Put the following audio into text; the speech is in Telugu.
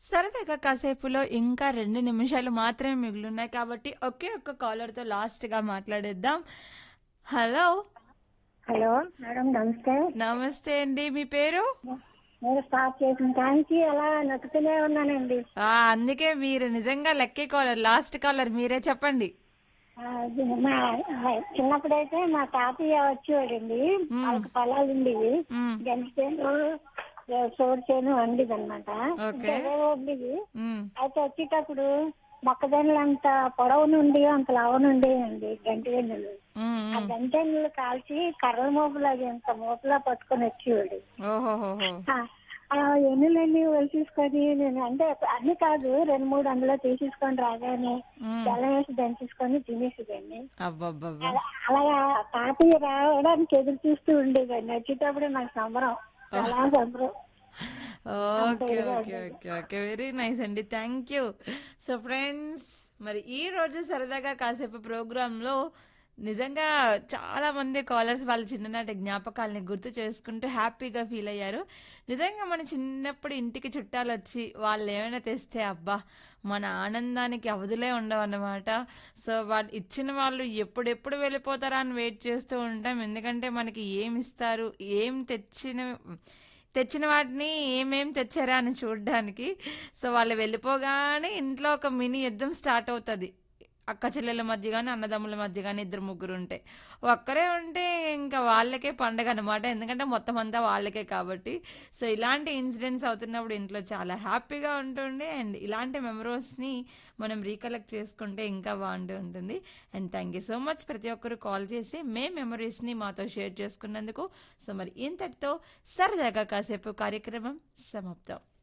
సరదాగా కాసేపులో ఇంకా రెండు నిమిషాలు మాత్రమే మిగిలిన్నాయి కాబట్టి ఒకే ఒక్క కాలర్తో లాస్ట్గా మాట్లాడేద్దాం హలో హలో మేడం నమస్తే నమస్తే అండి మీ పేరు నేను స్టార్ట్ చేసిన టైంకి అలా నొక్కుతూనే ఉన్నానండి ఆ, అందుకే మీరు నిజంగా లక్కీ కాలర్ లాస్ట్ కాలర్ మీరే చెప్పండి ఆ, ఇది మా ఆ, చిన్నప్పుడైతే మా తాతయ్య వచ్చేవాడండి వాళ్ళకి పొలాలు ఉండేవి మ్మ్. గంట చేను సోడు చేను వండిది అనమాట ఓకే. ఉండేవి మ్, అయితే వచ్చేటప్పుడు మొక్కజొన్నలు అంత పొడవు నుండి అంత లావు నుండి అండి గంట వెన్నులు మ్, ఆ మ్. గంట వెన్నులు కాల్చి కర్ర మోపులు అది అంత మోపులా పట్టుకొని వచ్చేవాడు ఓహోహోహో ఆ, ఆ ఎన్నులన్నీ తీసుకొని నేను అంటే అన్ని కాదు రెండు మూడు అందులో తీసేసుకొని రాగానే మ్. బెల్లం వేసి దంచేసుకొని తినేసేదాన్ని అబ్బబ్బబ్బా అలా- అలాగా తాతయ్య రావడానికి ఎదురు చూస్తూ ఉండేదాన్ని వచ్చేటప్పుడు నాకు సంబరం చాలా సంబరం okay okay okay okay very nice అండి థ్యాంక్ యూ సో ఫ్రెండ్స్ మరి ఈ రోజు సరదాగా కాసేపు ప్రోగ్రాంలో నిజంగా చాలా మంది కాలర్స్ వాళ్ళ చిన్ననాటి జ్ఞాపకాలని గుర్తు చేసుకుంటూ హ్యాపీగా ఫీల్ అయ్యారు నిజంగా మన చిన్నప్పుడు ఇంటికి చుట్టాలు వచ్చి వాళ్ళు ఏమైనా తెస్తే అబ్బా మన ఆనందానికి అవధులే ఉండవన్నమాట సో వాళ్ళు ఇచ్చిన వాళ్ళు ఎప్పుడెప్పుడు వెళ్ళిపోతారా అని వెయిట్ చేస్తూ ఉంటాం ఎందుకంటే మనకి ఏమి ఇస్తారు ఏం తెచ్చిన తెచ్చిన వాటిని ఏమేం తెచ్చారా అని చూడడానికి సో వాళ్ళు వెళ్ళిపోగానే ఇంట్లో ఒక మినీ యుద్ధం స్టార్ట్ అవుతుంది అక్క చెల్లెల మధ్య కానీ అన్నదమ్ముల మధ్య కానీ ఇద్దరు ముగ్గురు ఉంటే ఒక్కరే ఉంటే ఇంకా వాళ్ళకే పండగ అనమాట ఎందుకంటే మొత్తం అంతా వాళ్ళకే కాబట్టి సో ఇలాంటి ఇన్సిడెంట్స్ అవుతున్నప్పుడు ఇంట్లో చాలా హ్యాపీగా ఉంటుండే అండ్ ఇలాంటి మెమరీస్ని మనం రీకలెక్ట్ చేసుకుంటే ఇంకా బాగుంటూ ఉంటుంది and thank you so much ప్రతి ఒక్కరు కాల్ చేసి మే మెమరీస్ని మాతో షేర్ చేసుకున్నందుకు సో మరి ఇంతటితో సరదాగా కాసేపు కార్యక్రమం సమాప్తం